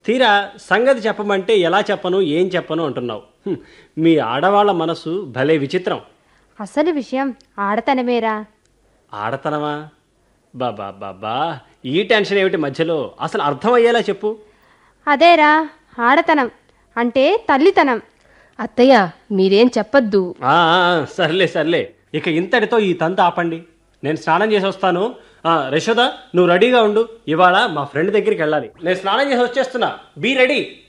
తీరా సంగతి చెప్పమంటే ఎలా చెప్పను ఏం చెప్పను అంటున్నావు హ్మ్, మీ ఆడవాళ్ళ మనసు భలే విచిత్రం అసలు విషయం ఆడతనమేరా ఆడతనమా బాబా బాబా ఈ టెన్షన్ ఏమిటి మధ్యలో అసలు అర్థమయ్యేలా చెప్పు అదేరా ఆడతనం అంటే తల్లితనం అత్తయ్య మీరేం చెప్పొద్దు ఆ, ఆ, సర్లే సర్లే ఇక ఇంతటితో ఈ తంత ఆపండి నేను స్నానం చేసి వస్తాను ఆ, యశోద నువ్వు రెడీగా ఉండు ఇవాళ మా ఫ్రెండ్ దగ్గరికి వెళ్ళాలి నేను స్నానం చేసి వచ్చేస్తున్నా బీ రెడీ